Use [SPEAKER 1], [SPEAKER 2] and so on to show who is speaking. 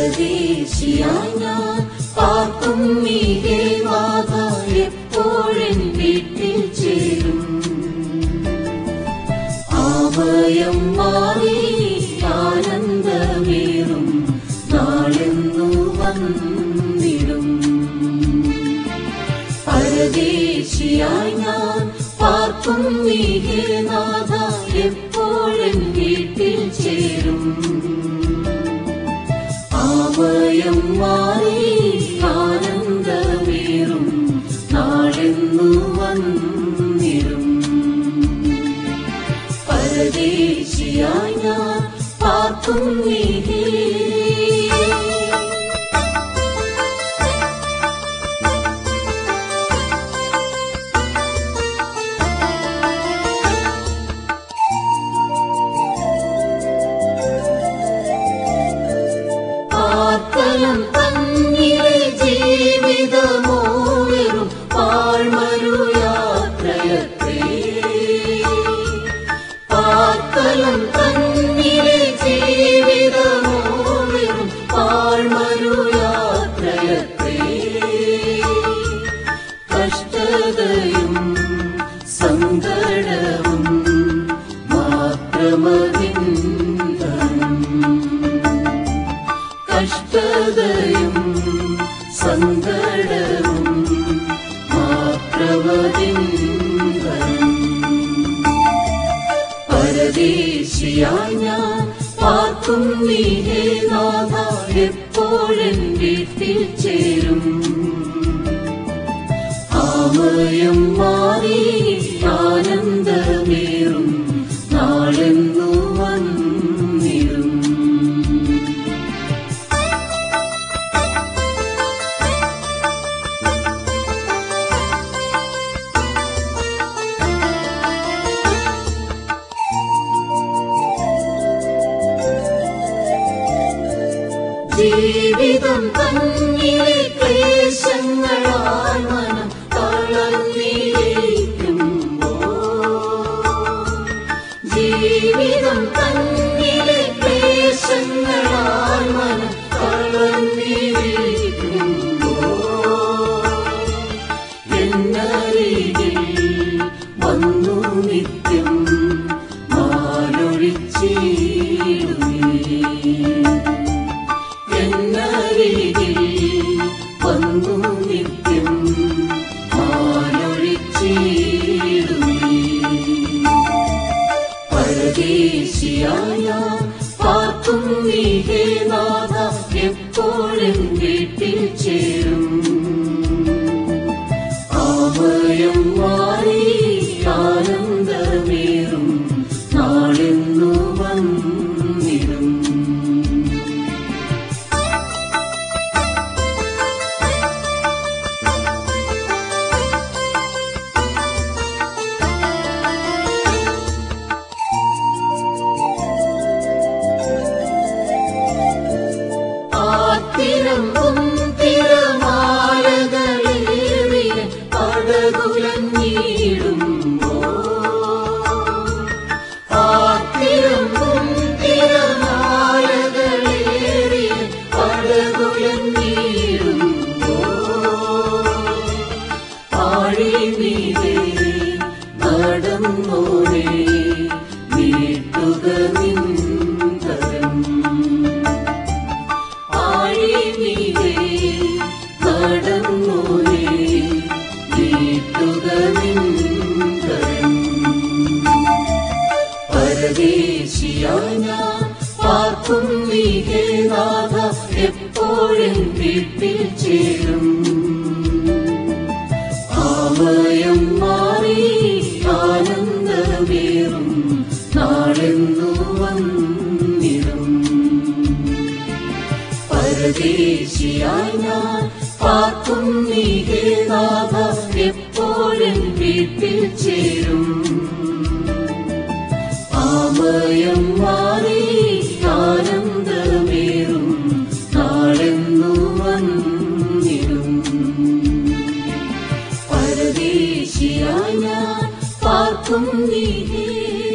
[SPEAKER 1] പരദേശിയായി ഞാൻ പാർക്കും മീകെ നാഥ എപ്പോഴെൻ വീട്ടിൽ ചേരും ആമയം മാറി ആനന്ദമേറും നാളെന്നു വന്നിടും പരദേശിയായി ഞാൻ പാർക്കും മീകെ നാഥ എപ്പോഴെൻ വീട്ടിൽ ചേരും ആമയം മാറി ആനന്ദമേറും നാളെന്നു വന്നിടും പരദേശിയായി ഞാൻ പാർക്കും നീഹേ പാർക്കലം തന്നിലെ ജീവിതമോ വെറും പാഴ്മരു യാത്രയത്രേ പാർക്കലം തന്നിലെ ജീവിതമോ വെറും പാഴ്മരു യാത്രയത്രേ കഷ്ടതയും സങ്കടവും മാത്രമതിന്തരം കഷ്ടതയും സങ്കടവും മാത്രവതിന്തരം പരദേശിയായി ഞാൻ പാർക്കും നീഹേ നാഥ എപ്പോഴെൻ വീട്ടിൽ ചേരും ആമയം മാറി ആനന്ദമേറും നാളെന്നു വന്നിടും ജീവിതം തന്നിലെ ക്ലേശങ്ങളാൽ മനം തളർന്നിരിക്കുമ്പോ ജീവിതം തന്നിലെ ക്ലേശങ്ങളാൽ മനം തളർന്നിരിക്കുമ്പോ എന്നരികിൽ വന്നു നിത്യം മാലൊഴിച്ചിടുന്നേ എന്നരികിൽ വന്നു നിത്യം മാലൊഴിച്ചിടുന്നേ പരദേശിയായ പാർക്കും നീഹേ നാഥ എപ്പോഴും വീട്ടിൽ ചേരും ആമയം മാറി ആനന്ദമേറും നാളെന്നു വന്നിടും ആത്തിരമ്പും തിരമാലകളിൽ പടകുലഞ്ഞിടുമ്പോ ആത്തിരമ്പും തിരമാലകളിൽ പടകുലഞ്ഞിടുമ്പോ ആഴിമീതെ നടന്നോനെ നീട്ടുക നിന്തരം ആഴിമീതെ നടന്നോനെ നീട്ടുക നിന്തരം പരദേശിയായി ഞാൻ പാർക്കും നീഹേ നാഥ എപ്പോഴും വീട്ടിൽ ചേരും ആമയം മാറി ആനന്ദമേറും നാളെന്നു വന്നിടും പരദേശിയായി ഞാൻ പാർക്കും നീഹേ നാഥ എപ്പോഴും വീട്ടിൽ ചേരും ആമയം മാറി ആനന്ദമേറും നാളെന്നു വന്നിടും പരദേശിയായി ഞാൻ പാർക്കും നീഹേ